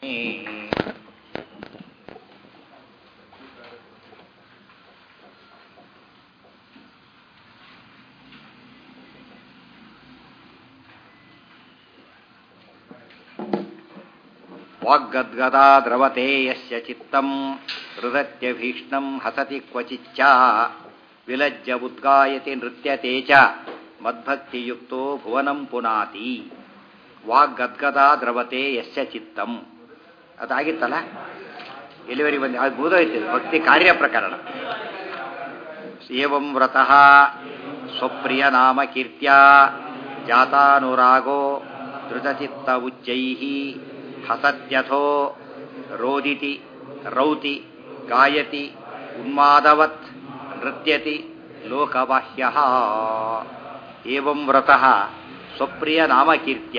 ವಾಗ್ಗದ್ಗದಾ ದ್ರವತೆ ಯಸ್ಯ ಚಿತ್ತಂ ಹೃದತ್ಯಭೀಕ್ಷ್ಣಂ ಹಸತಿ ಕ್ವಚಿಚ್ಚ ವಿಲಜ್ಜ ಉದ್ಗಾಯತಿ ನೃತ್ಯತೆ ಚ ಮದ್ಭಕ್ತಿಯುಕ್ತೋ ಭುವನಂ ಪುನಾತಿ ವಾಗ್ಗದ್ಗದಾ ದ್ರವತೆ ಯಸ್ಯ ಚಿತ್ತಂ ಅದಾಗಿತ್ತಲ್ಲ ಎಲ್ಲಿವರೆಗೆ ಬಂದು ಅದು ಮುಗಿದೋಯ್ತು ಭಕ್ತಿ ಕಾರ್ಯ ಪ್ರಕರಣ ಏವಂ ವ್ರತಃ ಸ್ವಪ್ರಿಯ ನಾಮ ಕೀರ್ತ್ಯ ಜಾತಾನುರಾಗೋ ಧೃತಚಿತ್ತ ಉಚ್ಚೈಃ ಹಸತ್ಯಥೋ ರೋದಿತಿ ರೌತಿ ಗಾಯತಿ ಉನ್ಮಾದವತ್ ನೃತ್ಯತಿ ಲೋಕಬಾಹ್ಯ ಏವಂ ವ್ರತಃ ಸ್ವಪ್ರಿಯ ನಾಮಕೀರ್ತ್ಯ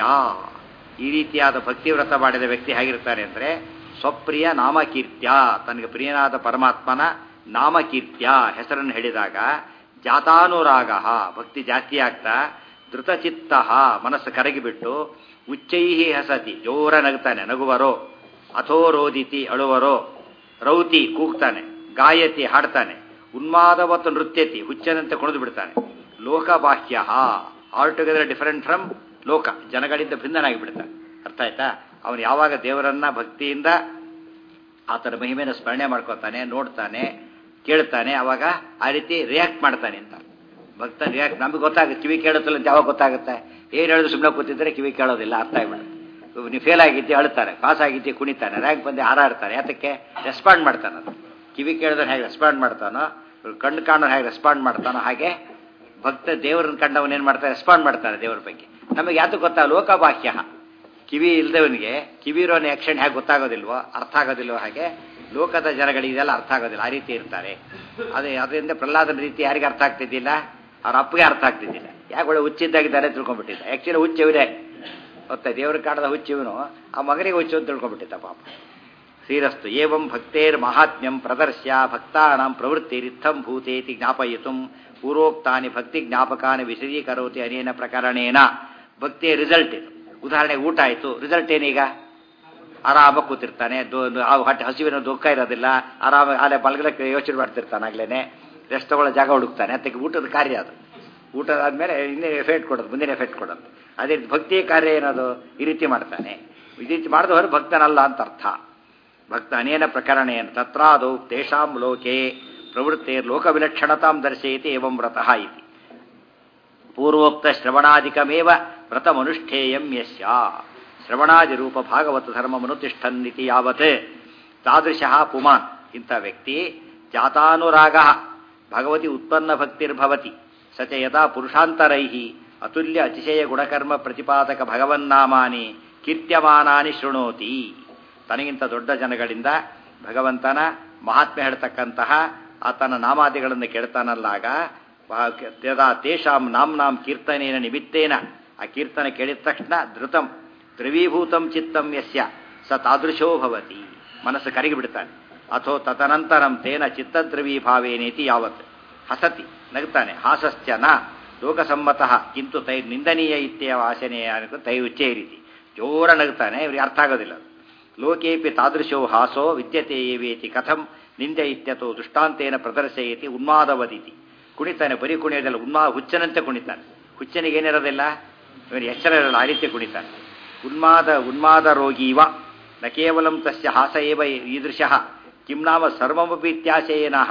ಈ ರೀತಿಯಾದ ಭಕ್ತಿ ವ್ರತ ಮಾಡಿದ ವ್ಯಕ್ತಿ ಹೇಗಿರ್ತಾನೆ ಅಂದರೆ ಸ್ವಪ್ರಿಯ ನಾಮಕೀರ್ತ್ಯ ತನಗೆ ಪ್ರಿಯನಾದ ಪರಮಾತ್ಮನ ನಾಮಕೀರ್ತ್ಯ ಹೆಸರನ್ನು ಹೇಳಿದಾಗ ಜಾತಾನುರಾಗ ಭಕ್ತಿ ಜಾಸ್ತಿ ಆಗ್ತಾ ಧೃತಚಿತ್ತ ಮನಸ್ಸು ಕರಗಿಬಿಟ್ಟು ಉಚ್ಚೈಹಿ ಹಸತಿ ಜೋರ ನಗ್ತಾನೆ ನಗುವರೋ ಅಥೋ ರೋದಿತಿ ಅಳುವರೋ ರೌತಿ ಕೂಗ್ತಾನೆ ಗಾಯತಿ ಹಾಡ್ತಾನೆ ಉನ್ಮಾದವತ್ತು ನೃತ್ಯತಿ ಹುಚ್ಚನಂತೆ ಕುಣಿದು ಬಿಡ್ತಾನೆ ಲೋಕಬಾಹ್ಯ ಆಲ್ ಟುಗೆದರ್ ಡಿಫರೆಂಟ್ ಫ್ರಮ್ ಲೋಕ ಜನಗಳಿಂದ ಭಿನ್ನನಾಗಿ ಬಿಡ್ತಾನೆ ಅರ್ಥ ಆಯ್ತಾ ಅವನು ಯಾವಾಗ ದೇವರನ್ನ ಭಕ್ತಿಯಿಂದ ಆತನ ಮಹಿಮೆಯನ್ನು ಸ್ಮರಣೆ ಮಾಡ್ಕೊತಾನೆ ನೋಡ್ತಾನೆ ಕೇಳ್ತಾನೆ ಅವಾಗ ಆ ರೀತಿ ರಿಯಾಕ್ಟ್ ಮಾಡ್ತಾನೆ ಅಂತ ಭಕ್ತ ರಿಯಾಕ್ಟ್ ನಮಗೆ ಗೊತ್ತಾಗುತ್ತೆ ಕಿವಿ ಕೇಳುತ್ತಿಲ್ಲ ಅಂತ ಯಾವಾಗ ಗೊತ್ತಾಗುತ್ತೆ ಏನು ಹೇಳಿದ್ರು ಸುಮ್ಮನೆ ಕೂತಿದ್ರೆ ಕಿವಿ ಕೇಳೋದಿಲ್ಲ ಅರ್ಥ ಆಗ್ಬಿಡುತ್ತೆ ನೀವು ಫೇಲ್ ಆಗಿದ್ದೆ ಅಳ್ತಾರೆ ಪಾಸ್ ಆಗಿದ್ದೆ ಕುಣಿತಾನೆ ರ್ಯಾಂಕ್ ಬಂದು ಹಾರಾಡ್ತಾನೆ ಯಾತಕ್ಕೆ ರೆಸ್ಪಾಂಡ್ ಮಾಡ್ತಾನೆ ಅದು ಕಿವಿ ಕೇಳಿದ್ರೆ ಹೇಗೆ ರೆಸ್ಪಾಂಡ್ ಮಾಡ್ತಾನೋ ಕಣ್ಣು ಕಾಣೋ ಹೇಗೆ ರೆಸ್ಪಾಂಡ್ ಮಾಡ್ತಾನೋ ಹಾಗೆ ಭಕ್ತ ದೇವರನ್ನ ಕಂಡವನು ಏನು ಮಾಡ್ತಾನೆ ರೆಸ್ಪಾಂಡ್ ಮಾಡ್ತಾನೆ ದೇವರ ಬಗ್ಗೆ ನಮಗೆ ಯಾತಕ್ಕೆ ಗೊತ್ತಾ ಲೋಕಬಾಹ್ಯ ಕಿವಿ ಇಲ್ಲದವನಿಗೆ ಕಿವಿ ಇರೋನ ಆಕ್ಷನ್ ಹೇಗೆ ಗೊತ್ತಾಗೋದಿಲ್ವೋ ಅರ್ಥ ಆಗೋದಿಲ್ವೋ ಹಾಗೆ ಲೋಕದ ಜನಗಳಿಗೆ ಇದೆಲ್ಲ ಅರ್ಥ ಆಗೋದಿಲ್ಲ ಆ ರೀತಿ ಇರ್ತಾರೆ ಅದೇ ಅದರಿಂದ ಪ್ರಹ್ಲಾದನ ರೀತಿ ಯಾರಿಗೆ ಅರ್ಥ ಆಗ್ತಿದ್ದಿಲ್ಲ ಅವ್ರ ಅಪ್ಪಗೆ ಅರ್ಥ ಆಗ್ತಿದ್ದಿಲ್ಲ ಯಾಕೆ ಒಳ್ಳೆ ಹುಚ್ಚಿದ್ದಾಗಿದ್ದಾರೆ ತಿಳ್ಕೊಂಡ್ಬಿಟ್ಟಿದ್ದ ಆ್ಯಕ್ಚುಲಿ ಹುಚ್ಚು ಇವರೇ ಗೊತ್ತಾ ದೇವ್ರ ಕಾಣದ ಹುಚ್ಚು ಇವನು ಆ ಮಗನಿಗೆ ಹುಚ್ಚು ಅಂತ ತಿಳ್ಕೊಂಡ್ಬಿಟ್ಟಿದ್ದ ಪಾಪ ಶ್ರೀರಸ್ತು ಏವಂ ಭಕ್ತೇರ್ ಮಹಾತ್ಮ್ಯಂ ಪ್ರದರ್ಶ್ಯ ಭಕ್ತಾನಾಂ ಪ್ರವೃತ್ತಿರಿತ್ತಂ ಭೂತೇತಿ ಜ್ಞಾಪಯಿತು ಪೂರ್ವೋಕ್ತಾನಿ ಭಕ್ತಿ ಜ್ಞಾಪಕಾನಿ ವಿಶದೀಕರೋತಿ ಅನೇನ ಪ್ರಕರಣೇನ ಭಕ್ತಿಯ ರಿಸಲ್ಟ್ ಇದು ಉದಾಹರಣೆಗೆ ಊಟ ಆಯಿತು ರಿಸಲ್ಟ್ ಏನೀಗ ಆರಾಮ ಕೂತಿರ್ತಾನೆ ಹೊಟ್ಟೆ ಹಸಿವಿನ ದುಃಖ ಇರೋದಿಲ್ಲ ಆರಾಮ ಅಲ್ಲೇ ಬಲಗಲಕ್ಕೆ ಯೋಚನೆ ಮಾಡ್ತಿರ್ತಾನೆ ಆಗ್ಲೇನೆ ರೆಸ್ಟ್ ತಗೊಳ್ಳೋ ಜಾಗ ಹುಡುಕ್ತಾನೆ ಅದಕ್ಕೆ ಊಟದ ಕಾರ್ಯ ಅದು ಊಟ ಆದಮೇಲೆ ಇನ್ನೇ ಎಫೆಕ್ಟ್ ಕೊಡೋದು ಮುಂದಿನ ಎಫೆಕ್ಟ್ ಕೊಡೋದು ಅದೇ ಭಕ್ತಿಯ ಕಾರ್ಯ ಏನದು ಈ ರೀತಿ ಮಾಡ್ತಾನೆ ಈ ರೀತಿ ಮಾಡಿದವರು ಭಕ್ತನಲ್ಲ ಅಂತ ಅರ್ಥ ಭಕ್ತ ಅನೇನ ಪ್ರಕರಣ ಏನು ತತ್ರಾದೌ ತೇಷಾಂ ಲೋಕೆ ಪ್ರವೃತ್ತೆ ಲೋಕವಿಲಕ್ಷಣತಾಂ ದರ್ಶಯತಿ ಏವಂ ವ್ರತಃ ಇತಿ ಪೂರ್ವೋಕ್ತ ಶ್ರವಣಾಧಿಕಮೇವ ವ್ರತಮನುಷ್ಠೇಯಂ ಯಸ್ಯ ಶ್ರವಣಾದಿ ರೂಪ ಭಾಗವತ ಧರ್ಮಮನುತಿಷ್ಠನ್ನಿತಿ ಯಾವತ್ ತಾದೃಶಃ ಪುಮಾನ್ ಇಂಥ ವ್ಯಕ್ತಿ ಜಾತಾನುರಾಗ ಭಗವತಿ ಉತ್ಪನ್ನ ಭಕ್ತಿರ್ಭವತಿ ಸ ಚ ಯಥಾ ಪುರುಷಾಂತರೈ ಅತುಲ್ಯ ಅತಿಶಯ ಗುಣಕರ್ಮ ಪ್ರತಿಪಾದಕ ಭಗವನ್ನಾಮಾನಿ ಕೀರ್ತ್ಯಮಾನಾನಿ ಶೃಣೋತಿ ತನಗಿಂತ ದೊಡ್ಡ ಜನಗಳಿಂದ ಭಗವಂತನ ಮಹಾತ್ಮೆ ಹೇಳ್ತಕ್ಕಂತಹ ಆತನ ನಾಮಾದಿಗಳನ್ನು ಕೇಳ್ತಾನಲ್ಲಾಗ ಯದಾ ತೇಷಾಂ ನಾಮ್ನಾಂ ಕೀರ್ತನೇನ ನಿಮಿತ್ತೇನ ಆ ಕೀರ್ತನೆ ಕೇಳಿದ ತಕ್ಷಣ ಧೃತಂ ದ್ರವೀಭೂತಂ ಚಿತ್ತಂ ಯಸ್ಯ ಸ ತಾದೃಶೋ ಭವತಿ ಮನಸ್ಸು ಕರಗಿ ಬಿಡ್ತಾನೆ ಅಥೋ ತದನಂತರಂ ತೇನ ಚಿತ್ತದ್ರವೀಭಾವೇನೇತಿ ಯಾವತ್ ಹಸತಿ ನಗ್ತಾನೆ ಹಾಸಶ್ಚ ನ ಲೋಕಸಮ್ಮತಃ ಕಿಂತು ತೈ ನಿಂದನೀಯ ಇತ್ಯವ ಆಶನೆಯ ತೈ ಉಚ್ಚೇ ರೀತಿ ಜೋರ ನಗ್ತಾನೆ ಇವ್ರಿಗೆ ಅರ್ಥ ಆಗೋದಿಲ್ಲ ಲೋಕೇಪಿ ತಾದೃಶೋ ಹಾಸೋ ವಿದ್ಯತೆ ಏವೇತಿ ಕಥಂ ನಿಂದೆ ಇತ್ಯತೋ ದೃಷ್ಟಾಂತೇನ ಪ್ರದರ್ಶಯತಿ ಉನ್ಮಾದವದಿತಿ ಕುಣಿತಾನೆ ಬರೀ ಕುಣಿಯೋದಿಲ್ಲ ಉನ್ಮಾ ಹುಚ್ಚನಂತೆ ಕುಣಿತಾನೆ ಹುಚ್ಚನಿಗೆ ಏನಿರೋದಿಲ್ಲ ಇವನು ಎಚ್ಚರ ಇರಲ್ಲ ಆ ರೀತಿ ಕುಣಿತಾನೆ ಉನ್ಮಾದ ಉನ್ಮಾದ ರೋಗೀವ ನ ಕೇವಲಂ ತಸ್ಯ ಹಾಸ ಏವ ಈದೃಶಃ ಕಿಂ ನಾಮ ಸರ್ವಮಪಿ ಇತ್ಯಾಶಯೇನಃ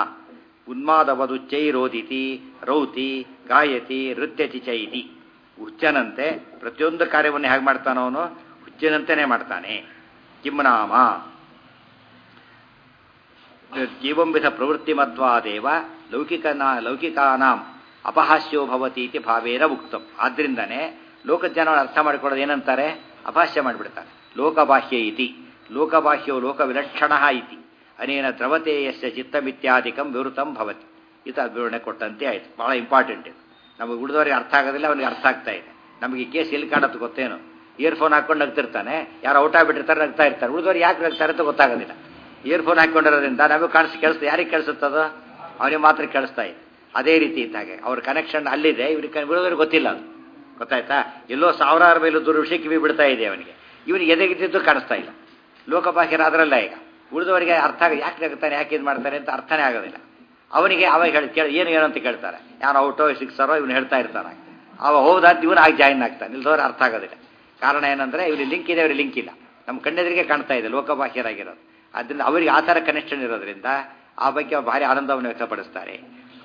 ಉನ್ಮಾದವದುಚ್ಚೈರೋದಿತಿ ರೌತಿ ಗಾಯತಿ ನೃತ್ಯತಿ ಚೈತಿ ಹುಚ್ಚನಂತೆ ಪ್ರತಿಯೊಂದು ಕಾರ್ಯವನ್ನು ಹೇಗೆ ಮಾಡ್ತಾನೋ ಅವನು ಹುಚ್ಚನಂತೆಯೇ ಮಾಡ್ತಾನೆ ಕಿಂ ನಾಮ ಜೀವಂಬಿಧ ಪ್ರವೃತ್ತಿಮತ್ವಾದೇವ ಲೌಕಿಕನಾ ಲೌಕಿಕಾನಾಂ ಅಪಹಾಸ್ಯೋ ಭವತಿ ಇತಿ ಭಾವೇನ ಉಕ್ತಂ ಆದ್ರಿಂದನೇ ಲೋಕಜನ ಅರ್ಥ ಮಾಡಿಕೊಳ್ಳೋದು ಏನಂತಾರೆ ಅಪಹಾಸ್ಯ ಮಾಡಿಬಿಡ್ತಾರೆ ಲೋಕಬಾಹ್ಯ ಇತಿ ಲೋಕಬಾಹ್ಯೋ ಲೋಕವಿಲಕ್ಷಣ ಇತಿ ಅನೇನ ದ್ರವತೆ ಯಸ್ಯ ಚಿತ್ತಮಿತ್ಯಾದಿಕಂ ವಿವೃತಂ ಭವತಿ ಇದು ವಿವರಣೆ ಕೊಟ್ಟಂತೆ ಆಯಿತು ಭಾಳ ಇಂಪಾರ್ಟೆಂಟ್ ಇದು ನಮಗೆ ಉಳಿದವರಿಗೆ ಅರ್ಥ ಆಗೋದಿಲ್ಲ ಅವನಿಗೆ ಅರ್ಥ ಆಗ್ತಾ ಇದೆ ನಮಗೆ ಈ ಕೇಸ್ ಎಲ್ಲಿ ಕಾಣತ್ತು ಗೊತ್ತೇನು ಇಯರ್ಫೋನ್ ಹಾಕೊಂಡು ನಗ್ತಿರ್ತಾನೆ ಯಾರು ಔಟ್ ಆಗಿಬಿಟ್ಟಿರ್ತಾರೆ ನಗ್ತಾ ಇರ್ತಾರೆ ಉಳಿದವ್ರು ಯಾಕೆ ನಗ್ತಾರೆ ಅಂತ ಗೊತ್ತಾಗೋದಿಲ್ಲ ಇಯರ್ಫೋನ್ ಹಾಕೊಂಡಿರೋದ್ರಿಂದ ನಮಗೆ ಕಾಣಿಸ್ ಕೇಳಿಸ್ತಾ ಯಾರಿಗೆ ಕೇಳಿಸುತ್ತದೋ ಅವನಿಗೆ ಮಾತ್ರ ಕೇಳಿಸ್ತಾ ಇದೆ ಅದೇ ರೀತಿ ಇದ್ದಾಗೆ ಅವ್ರ ಕನೆಕ್ಷನ್ ಅಲ್ಲಿದೆ ಇವ್ರಿಗೆ ಬಿಡೋದ್ರಿಗೆ ಗೊತ್ತಿಲ್ಲ ಅದು ಗೊತ್ತಾಯ್ತಾ ಎಲ್ಲೋ ಸಾವಿರಾರು ಮೈಲು ದೂರ ವಿಷಯ ಕಿವಿ ಬಿಡ್ತಾ ಇದೆ ಅವನಿಗೆ ಇವನಿಗೆ ಎದೆಗಿದ್ದು ಕಾಣಿಸ್ತಾ ಇಲ್ಲ ಲೋಕಬಾಹ್ಯರಾದ್ರಲ್ಲ ಈಗ ಉಳಿದವರಿಗೆ ಅರ್ಥ ಆಗ ಯಾಕೆ ನಗುತ್ತಾನೆ ಯಾಕೆ ಇದು ಮಾಡ್ತಾನೆ ಅಂತ ಅರ್ಥನೇ ಆಗೋದಿಲ್ಲ ಅವನಿಗೆ ಅವಾಗ ಹೇಳಿ ಕೇಳಿ ಏನು ಏನು ಅಂತ ಕೇಳ್ತಾರೆ ಯಾರು ಔಟೋ ಸಿಕ್ಸರೋ ಇವನು ಹೇಳ್ತಾ ಇರ್ತಾನೆ ಅವ ಹೋದ ಇವನು ಆಗಿ ಜಾಯಿನ್ ಆಗ್ತಾನೆ ಇಲ್ದವ್ರು ಅರ್ಥ ಆಗೋದಿಲ್ಲ ಕಾರಣ ಏನಂದ್ರೆ ಇಲ್ಲಿ ಲಿಂಕ್ ಇದೆ ಅವ್ರಿಗೆ ಲಿಂಕ್ ಇಲ್ಲ ನಮ್ಮ ಕಣ್ಣೆದುರಿಗೆ ಕಾಣ್ತಾ ಇದೆ ಲೋಕಬಾಹ್ಯರಾಗಿರೋದು ಆದ್ದರಿಂದ ಅವರಿಗೆ ಆ ಥರ ಕನೆಕ್ಷನ್ ಇರೋದ್ರಿಂದ ಆ ಬಗ್ಗೆ ಅವ್ರು ಭಾರಿ ಆನಂದವನ್ನು ವ್ಯಕ್ತಪಡಿಸ್ತಾರೆ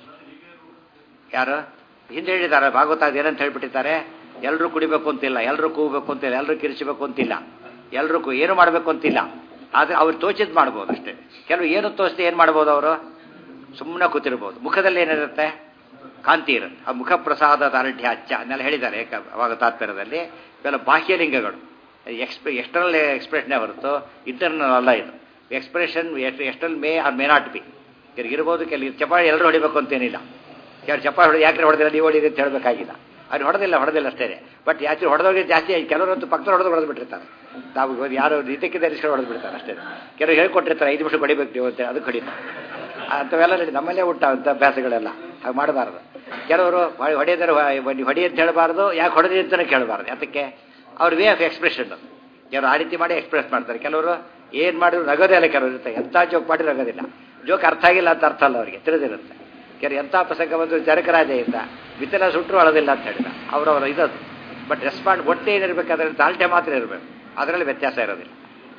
ಯಾರು ಹಿಂದೆ ಹೇಳಿದ್ದಾರೆ ಭಾಗವತ ಏನಂತ ಹೇಳ್ಬಿಟ್ಟಿದ್ದಾರೆ ಎಲ್ಲರೂ ಕುಡಿಬೇಕು ಅಂತಿಲ್ಲ ಎಲ್ಲರೂ ಕೂಗಬೇಕು ಅಂತಿಲ್ಲ ಎಲ್ಲರೂ ಕಿರಿಸಬೇಕು ಅಂತಿಲ್ಲ ಎಲ್ಲರೂ ಕು- ಏನು ಮಾಡಬೇಕು ಅಂತಿಲ್ಲ ಆದರೆ ಅವ್ರು ತೋಚಿದ್ ಮಾಡ್ಬೋದು ಅಷ್ಟೇ ಕೆಲವು ಏನು ತೋಚಿದೆ ಏನು ಮಾಡ್ಬೋದು ಅವರು ಸುಮ್ಮನೆ ಕೂತಿರ್ಬೋದು ಮುಖದಲ್ಲಿ ಏನಿರುತ್ತೆ ಕಾಂತಿ ಇರುತ್ತೆ ಆ ಮುಖ ಪ್ರಸಾದದ ಅರಣ್ಯ ಹಚ್ಚ ಅದನ್ನೆಲ್ಲ ಹೇಳಿದ್ದಾರೆ ಏಕ- ಅವಾಗ ತಾತ್ಪರ್ಯದಲ್ಲಿ ಇವೆಲ್ಲ ಬಾಹ್ಯಲಿಂಗಗಳು ಎಕ್ಸ್ಪ್ರೆ ಎಕ್ಸ್ಟರ್ನಲ್ ಎಕ್ಸ್ಪ್ರೆಷನ್ನೇ ಹೊರತು ಇಂಟರ್ನಲ್ ಅಲ್ಲ ಇದು expression external may or may not be ಕೆಲವು ಇರ್ಬೋದು ಕೆಲವು ಚಪಾಳಿ ಎಲ್ಲರೂ ಹೊಡಿಬೇಕು ಅಂತೇನಿಲ್ಲ ಕೆಲವು ಚಪಾಳಿ ಹೊಡೆದು ಯಾಕೆ ಹೊಡೆದಿಲ್ಲ ನೀವು ಹೊಡಿದೆ ಅಂತ ಹೇಳಬೇಕಾಗಿಲ್ಲ ಅವ್ರು ಹೊಡೆದಿಲ್ಲ ಹೊಡೆದಿಲ್ಲ ಅಷ್ಟೇ ಬಟ್ ಯಾಕೆ ಹೊಡೆದವ್ರಿಗೆ ಜಾಸ್ತಿ ಕೆಲವರಂತೂ ಪಕ್ಕದ ಹೊಡೆದು ಹೊಡೆದು ಬಿಟ್ಟಿರ್ತಾರೆ ತಾವು ಇವಾಗ ಯಾರು ಇದಕ್ಕಿಂತ ರಿಸ್ಕೊಂಡು ಹೊಡೆದು ಬಿಡ್ತಾರೆ ಅಷ್ಟೇ ಕೆಲವರು ಹೇಳ್ಕೊಟ್ಟಿರ್ತಾರೆ ಐದು ನಿಮಿಷ ಹೊಡಿಬೇಕು ನೀವು ಅಂತ ಅದಕ್ಕೆ ಹೊಡಿತಾರೆ ಅಂಥವೆಲ್ಲ ನಡಿ ನಮ್ಮಲ್ಲೇ ಊಟ ಅಂತ ಅಭ್ಯಾಸಗಳೆಲ್ಲ ಹಾಗೆ ಮಾಡಬಾರ್ದು ಕೆಲವರು ಹೊಡಿ- ಹೊಡೆದರೆ ಹೊ- ನೀವು ಹೊಡಿ ಅಂತ ಹೇಳಬಾರ್ದು ಯಾಕೆ ಹೊಡೆದಿ ಅಂತಲೇ ಕೇಳಬಾರ್ದು ಅದಕ್ಕೆ ಅವ್ರ ವೇ ಆಫ್ ಎಕ್ಸ್ಪ್ರೆಷನ್ ಕೆಲವರು ಆ ರೀತಿ ಮಾಡಿ ಎಕ್ಸ್ಪ್ರೆಸ್ ಮಾಡ್ತಾರೆ ಕೆಲವರು ಏನು ಮಾಡಿದ್ರು ನಗೋದೇ ಇಲ್ಲ ಕೆಲವರು ಇರುತ್ತೆ ಎಂಥ ಜೋಕ್ ಮಾಡಿ ನಗೋದಿಲ್ಲ ಜೋಕ್ ಅರ್ಥ ಆಗಿಲ್ಲ ಅಂತ ಅರ್ಥ ಅಲ್ಲ ಅವರಿಗೆ ತಿಳಿದಿರುತ್ತೆ ಕೆಲವು ಎಂಥ ಪ್ರಸಂಗ ಬಂದು ಜನಕರಾಜ ಇದ್ದ ಬಿತ್ತಲ ಸುಟ್ಟರು ಅಳೋದಿಲ್ಲ ಅಂತ ಹೇಳಿದ ಅವರವರ ಇದದು ಬಟ್ ರೆಸ್ಪಾಂಡ್ ಒಟ್ಟೆ ಏನಿರ್ಬೇಕಾದ್ರೆ ತಾಳ್ಟೆ ಮಾತ್ರ ಇರಬೇಕು ಅದರಲ್ಲಿ ವ್ಯತ್ಯಾಸ ಇರೋದಿಲ್ಲ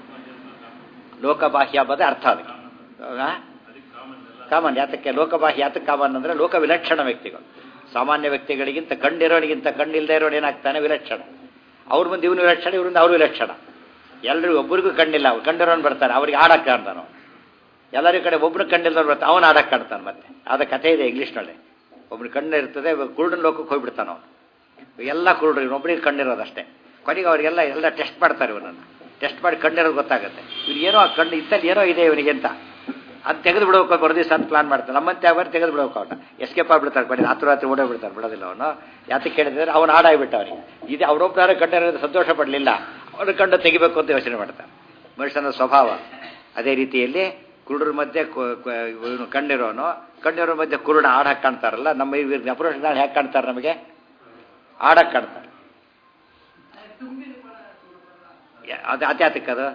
ಲೋಕಬಾಹ್ಯ ಹಬ್ಬದ ಅರ್ಥ ಅದಕ್ಕೆ ಹೌದಾ ಕಾಮನ್ ಯಾತಕ್ಕೆ ಲೋಕಬಾಹ್ಯ ಯಾತಕ್ಕೆ ಕಾಮನ್ ಅಂದರೆ ಲೋಕ ವಿಲಕ್ಷಣ ವ್ಯಕ್ತಿಗಳು ಸಾಮಾನ್ಯ ವ್ಯಕ್ತಿಗಳಿಗಿಂತ ಕಣ್ಣಿರೋನಿಗಿಂತ ಕಣ್ಣಿಲ್ಲದೆ ಇರೋನು ಏನಾಗ್ತಾನೆ ವಿಲಕ್ಷಣ ಅವ್ರ ಮುಂದೆ ಇವನು ವಿಲಕ್ಷಣ ಇವ್ರಿಂದ ಅವ್ರು ವಿಲಕ್ಷಣ ಎಲ್ರಿಗೂ ಒಬ್ಬರಿಗೂ ಕಣ್ಣಿಲ್ಲ ಅವ್ರು ಕಂಡಿರೋನು ಬರ್ತಾನೆ ಅವ್ರಿಗೆ ಆಡಕ್ಕೆ ಕಾಣ್ತಾನೋ ಎಲ್ಲರ ಕಡೆ ಒಬ್ಬನ ಕಣ್ಣಿಲ್ದವ್ರು ಬರ್ತಾನೆ ಅವನು ಆಡಕ್ಕೆ ಕಾಣ್ತಾನೆ ಮತ್ತೆ ಅದ ಕಥೆ ಇದೆ ಇಂಗ್ಲೀಷ್ನಲ್ಲಿ ಒಬ್ಬನ ಕಣ್ಣು ಇರ್ತದೆ ಕುರುಡನ ಲೋಕಕ್ಕೆ ಹೋಗ್ಬಿಡ್ತಾನ ಅವನು ಎಲ್ಲ ಕುರುಡ್ರು ಇವನೊಬ್ಬರಿಗೆ ಕಣ್ಣಿರೋದಷ್ಟೇ ಕೊನೆಗೆ ಅವರಿಗೆಲ್ಲ ಎಲ್ಲ ಟೆಸ್ಟ್ ಮಾಡ್ತಾರೆ ಇವನನ್ನು ಟೆಸ್ಟ್ ಮಾಡಿ ಕಣ್ಣಿರೋದು ಗೊತ್ತಾಗುತ್ತೆ ಇವ್ರು ಏನೋ ಆ ಕಣ್ಣು ಇತ್ತಲ್ಲಿ ಏನೋ ಇದೆ ಇವನಿಗೆ ಅಂತ ಅದು ತೆಗೆದು ಬಿಡಬೇಕು ಬರೋ ದಿವಸ ಅಂತ ಪ್ಲಾನ್ ಮಾಡ್ತಾನೆ ನಮ್ಮಂತೆ ಅವರು ತೆಗೆದು ಬಿಡಬೇಕು ಅವನ ಎಸ್ಕೇಪ್ ಆಗ್ಬಿಡ್ತಾರೆ ಕೊನೆ ರಾತ್ರಿ ರಾತ್ರಿ ಓಡೋಗ್ಬಿಡ್ತಾರೆ ಬಿಡೋದಿಲ್ಲ ಅವನು ಯಾತಕ್ಕೆ ಕೇಳಿದ್ರೆ ಅವನು ಆಡಾಗ್ಬಿಟ್ಟ ಅವನಿಗೆ ಇದು ಅವರೊಬ್ಬರ ಕಂಡಿರೋದು ಸಂತೋಷ ಪಡಲಿಲ್ಲ ಅವನ ಕಂಡು ತೆಗಿಬೇಕು ಅಂತ ಯೋಚನೆ ಮಾಡ್ತಾನೆ ಮನುಷ್ಯನ ಸ್ವಭಾವ ಅದೇ ರೀತಿಯಲ್ಲಿ ಕುರುಡರ ಮಧ್ಯೆ ಕು- ಕು- ಇವನು ಕಣ್ಣಿರೋನು ಕಣ್ಣಿರೋ ಮಧ್ಯೆ ಕುರುಡ ಆಡಕ್ಕೆ ಕಾಣ್ತಾರಲ್ಲ ನಮ್ಮ ಇವ್ರ ಅಪರೋಷ ಹೇಗೆ ಕಾಣ್ತಾರೆ ನಮಗೆ ಆಡಕ್ಕೆ ಕಾಣ್ತಾರೆ ಯಾ- ಅದು ಅತ್ಯಾತಕ್ಕೆ ಅದು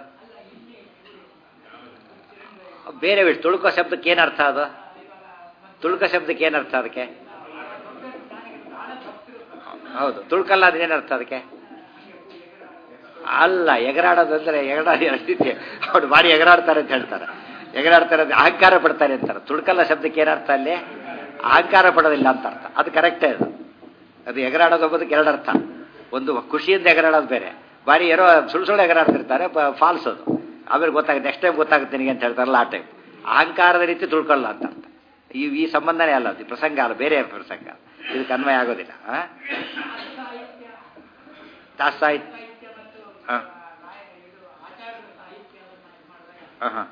ಬೇರೆ ವಿಷಯ ತುಳುಕೋ ಶಬ್ದಕ್ಕೆ ಏನರ್ಥ ಅದು ತುಳುಕ ಶಬ್ದಕ್ಕೆ ಏನರ್ಥ ಅದಕ್ಕೆ ಹೌದು ತುಳುಕಲ್ಲ ಅದು ಏನರ್ಥ ಅದಕ್ಕೆ ಅಲ್ಲ ಎಗರಾಡೋದಂದ್ರೆ ಎಗರಾಡಿ ಅಷ್ಟಿದೆ ಅವ್ರು ಭಾರಿ ಎಗರಾಡ್ತಾರೆ ಅಂತ ಹೇಳ್ತಾರೆ ಎಗರಾಡ್ತಾರೆ ಅಂದ್ರೆ ಅಹಂಕಾರ ಪಡ್ತಾರೆ ಅಂತಾರೆ ತುಳುಕಲ್ಲ ಶಬ್ದಕ್ಕೆ ಏನರ್ಥ ಅಲ್ಲಿ ಅಹಂಕಾರ ಪಡೋದಿಲ್ಲ ಅಂತ ಅರ್ಥ ಅದು ಕರೆಕ್ಟೇ ಅದು ಅದು ಎಗರಾಡೋದು ಒಬ್ಬದಕ್ಕೆ ಎರಡು ಅರ್ಥ ಒಂದು ಖುಷಿಯಿಂದ ಎಗರಾಡೋದು ಬೇರೆ ಬಾರಿ ಏನೋ ಸುಳ್ಳು ಸುಳ್ಳು ಎಗರಾಡ್ತಿರ್ತಾರೆ ಫಾಲ್ಸ್ ಅದು ಆಮೇಲೆ ಗೊತ್ತಾಗುತ್ತೆ ನೆಕ್ಸ್ಟ್ ಟೈಮ್ ಗೊತ್ತಾಗುತ್ತೆ ನಿನಗೆ ಅಂತ ಹೇಳ್ತಾರಲ್ಲ ಆ ಟೈಮ್ ಅಹಂಕಾರದ ರೀತಿ ತುಳ್ಕೊಳ್ಳಲ್ಲ ಅಂತ ಅರ್ಥ ಈ ಈ ಸಂಬಂಧನೇ ಅಲ್ಲ ಅದು ಪ್ರಸಂಗ ಅಲ್ಲ ಬೇರೆ ಪ್ರಸಂಗ ಇದಕ್ಕೆ ಅನ್ವಯ ಆಗೋದಿಲ್ಲ ಆ? ದಾಸ ಸಾಹಿತ್ಯ ಹಾಂ ಹಾಂ ಹಾಂ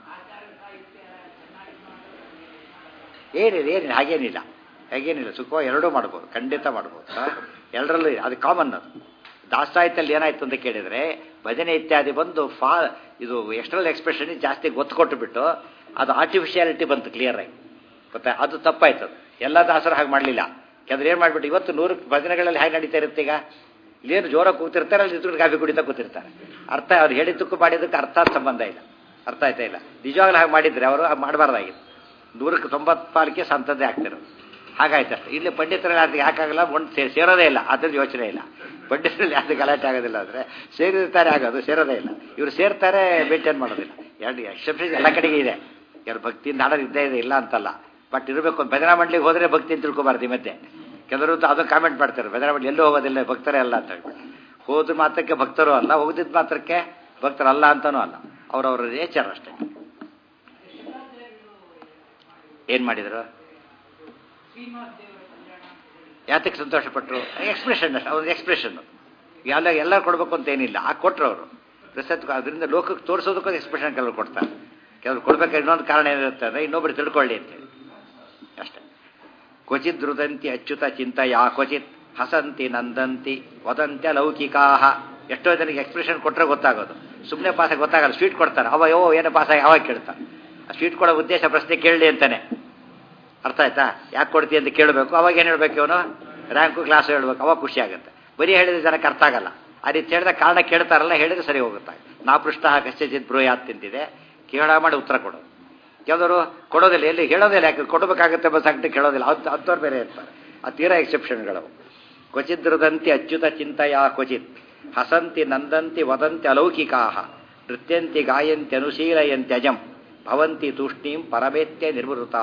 ಏನಿಲ್ಲ ಏನಿಲ್ಲ ಹಾಗೇನಿಲ್ಲ ಹಾಗೇನಿಲ್ಲ ಸುಖ ಎರಡೂ ಮಾಡ್ಬೋದು ಖಂಡಿತ ಮಾಡ್ಬೋದು ಆ? ಎರಡರಲ್ಲೂ ಇದೆ. ಅದು ಕಾಮನ್ ಅದು ದಾಸಾಹಿತ್ಯಲ್ಲಿ ಏನಾಯ್ತು ಅಂತ ಕೇಳಿದರೆ ಭಜನೆ ಇತ್ಯಾದಿ ಬಂದು ಫಾ ಇದು ಎಕ್ಸ್ಟರ್ನಲ್ ಎಕ್ಸ್ಪ್ರೆಷನ್ ಜಾಸ್ತಿ ಗೊತ್ತು ಕೊಟ್ಟುಬಿಟ್ಟು ಅದು ಆರ್ಟಿಫಿಷಿಯಾಲಿಟಿ ಬಂತು ಕ್ಲಿಯರ್ ಆಗಿ ಗೊತ್ತಾ ಅದು ತಪ್ಪಾಯ್ತು ಅದು ಎಲ್ಲ ದಾಸರು ಹಾಗೆ ಮಾಡಲಿಲ್ಲ ಯಾಕಂದ್ರೆ ಏನು ಮಾಡ್ಬಿಟ್ಟು ಇವತ್ತು ನೂರು ಭಜನೆಗಳಲ್ಲಿ ಹೇಗೆ ನಡೀತಾ ಇರುತ್ತೆ ಈಗ ಇಲ್ಲೇನು ಜೋರಾಗಿ ಕೂತಿರ್ತಾರೆ ಅಲ್ಲಿ ನಿಂತ್ಕೊಂಡು ಕಾಫಿ ಕುಡಿತಾ ಕೂತಿರ್ತಾರೆ ಅರ್ಥ ಅವ್ರು ಹೇಳಿದ್ದಕ್ಕೂ ಮಾಡಿದ್ದಕ್ಕೆ ಅರ್ಥ ಸಂಬಂಧ ಇಲ್ಲ ಅರ್ಥ ಆಯ್ತಾ ಇಲ್ಲ ನಿಜವಾಗ್ಲೂ ಹಾಗೆ ಮಾಡಿದ್ರೆ ಅವರು ಹಾಗೆ ಮಾಡಬಾರ್ದಾಗಿತ್ತು ನೂರಕ್ಕೆ ತೊಂಬತ್ತು ಪಾಲಿಕೆ ಸಂತದ್ದೇ ಆಗ್ತಿರೋದು ಹಾಗಾಯ್ತು ಅಷ್ಟೇ ಇಲ್ಲಿ ಪಂಡಿತರಲ್ಲಿ ಅದಕ್ಕೆ ಯಾಕಾಗಲ್ಲ ಒಂದು ಸೇ ಸೇರೋದೇ ಇಲ್ಲ ಅದ್ರಲ್ಲಿ ಯೋಚನೆ ಇಲ್ಲ ಪಂಡಿತರಲ್ಲಿ ಯಾವ್ದು ಗಲಾಟೆ ಆಗೋದಿಲ್ಲ ಅಂದರೆ ಸೇರಿರ್ತಾರೆ ಆಗೋದು ಸೇರೋದೇ ಇಲ್ಲ ಇವರು ಸೇರ್ತಾರೆ ಮೇಂಟೈನ್ ಮಾಡೋದಿಲ್ಲ ಎರಡು ಎಕ್ಸೆಪ್ಷನ್ ಎಲ್ಲ ಕಡೆಗೆ ಇದೆ ಯಾರು ಭಕ್ತಿಯಿಂದ ಆಡೋದು ಇದ್ದೇ ಇದೆ ಇಲ್ಲ ಅಂತಲ್ಲ ಬಟ್ ಇರಬೇಕು ಭಜನಾ ಮಂಡಳಿಗೆ ಹೋದರೆ ಭಕ್ತಿ ಅಂತ ತಿಳ್ಕೊಬಾರ್ದು ಈ ಮಧ್ಯೆ ಕೆಲವರು ಅದನ್ನು ಕಾಮೆಂಟ್ ಮಾಡ್ತಾರೆ ಭಜನಾ ಮಂಡಳಿ ಎಲ್ಲೂ ಹೋಗೋದಿಲ್ಲ ಭಕ್ತರೇ ಅಲ್ಲ ಅಂತ ಹೇಳ್ಬಿಟ್ಟು ಹೋದ ಮಾತ್ರಕ್ಕೆ ಭಕ್ತರು ಅಲ್ಲ ಹೋಗದಿದ್ದ ಮಾತ್ರಕ್ಕೆ ಭಕ್ತರಲ್ಲ ಅಂತನೂ ಅಲ್ಲ ಅವರವರ ನೇಚರ್ ಅಷ್ಟೇ ಏನು ಮಾಡಿದರು ಯಾತಕ್ಕೆ ಸಂತೋಷಪಟ್ಟರು ಎಕ್ಸ್ಪ್ರೆಷನ್ ಅಷ್ಟೇ ಅವ್ರ ಎಕ್ಸ್ಪ್ರೆಷನ್ ಎಲ್ಲ ಎಲ್ಲ ಕೊಡಬೇಕು ಅಂತ ಏನಿಲ್ಲ ಆ ಕೊಟ್ಟರು ಅವರು ಪ್ರಸತ್ ಅದರಿಂದ ಲೋಕಕ್ಕೆ ತೋರಿಸೋದಕ್ಕೂ ಎಕ್ಸ್ಪ್ರೆಷನ್ ಕೆಲವರು ಕೊಡ್ತಾರೆ ಕೆಲವರು ಕೊಡ್ಬೇಕಾದ್ರೆ ಇನ್ನೊಂದು ಕಾರಣ ಏನಿರುತ್ತೆ ಅಂದರೆ ಇನ್ನೊಬ್ರು ತಿಳ್ಕೊಳ್ಳಿ ಅಂತೇಳಿ ಅಷ್ಟೇ ಕ್ವಚಿತ್ ರುದಂತಿ ಅಚ್ಯುತ ಚಿಂತೆಯ ಕ್ವಚಿತ್ ಹಸಂತಿ ನಂದಂತಿ ವದಂತ್ಯ ಲೌಕಿಕಾಹ ಎಷ್ಟೋ ಜನಕ್ಕೆ ಎಕ್ಸ್ಪ್ರೆಷನ್ ಕೊಟ್ಟರೆ ಗೊತ್ತಾಗೋದು ಸುಮ್ಮನೆ ಪಾಸ ಗೊತ್ತಾಗಲ್ಲ ಸ್ವೀಟ್ ಕೊಡ್ತಾರೆ ಅವ ಯೋ ಏನೋ ಪಾಸ ಯಾವಾಗ ಕೇಳ್ತಾರೆ ಆ ಸ್ವೀಟ್ ಕೊಡೋ ಉದ್ದೇಶ ಪ್ರಶ್ನೆ ಕೇಳಲಿ ಅಂತಾನೆ ಅರ್ಥ ಆಯ್ತಾ ಯಾಕೆ ಕೊಡ್ತೀವಿ ಅಂತ ಕೇಳಬೇಕು ಅವಾಗ ಏನು ಹೇಳ್ಬೇಕು ಇವನು ರ್ಯಾಂಕು ಕ್ಲಾಸು ಹೇಳ್ಬೇಕು ಅವಾಗ ಖುಷಿ ಆಗುತ್ತೆ ಬರೀ ಹೇಳಿದ ಜನಕ್ಕೆ ಅರ್ಥ ಆಗಲ್ಲ ಆ ರೀತಿ ಹೇಳಿದ ಕಾರಣ ಕೇಳ್ತಾರಲ್ಲ ಹೇಳಿದ್ರೆ ಸರಿ ಹೋಗುತ್ತೆ ನಾ ಪೃಷ್ಠ ಕಶ್ಚಿತ್ ಬ್ರೂಯಾತ್ ತಿಂತಿದೆ ಕೇಳ ಮಾಡಿ ಉತ್ತರ ಕೊಡೋದು ಕೆಲವರು ಕೊಡೋದಿಲ್ಲ ಎಲ್ಲಿ ಹೇಳೋದಿಲ್ಲ ಯಾಕೆ ಕೊಡಬೇಕಾಗುತ್ತೆ ಬಸ್ ಆಗ್ತಿ ಕೇಳೋದಿಲ್ಲ ಅದು ಅಂಥವ್ರು ಬೇರೆ ಇರ್ತಾರೆ ಆ ತೀರಾ ಎಕ್ಸೆಪ್ಷನ್ಗಳು ಕ್ವಚಿದ್ರದಂತಿ ಅಚ್ಯುತ ಚಿಂತೆಯ ಕ್ವಚಿತ್ ಹಸಂತಿ ನಂದಂತಿ ವದಂತಿ ಅಲೌಕಿಕಾ ನೃತ್ಯಂತಿ ಗಾಯಂತಿ ಅನುಶೀಲಯಂತ್ಯಜಂ ಭವಂತಿ ತೂಷ್ಣೀಂ ಪರಮೇತ್ಯ ನಿರ್ವೃತಾ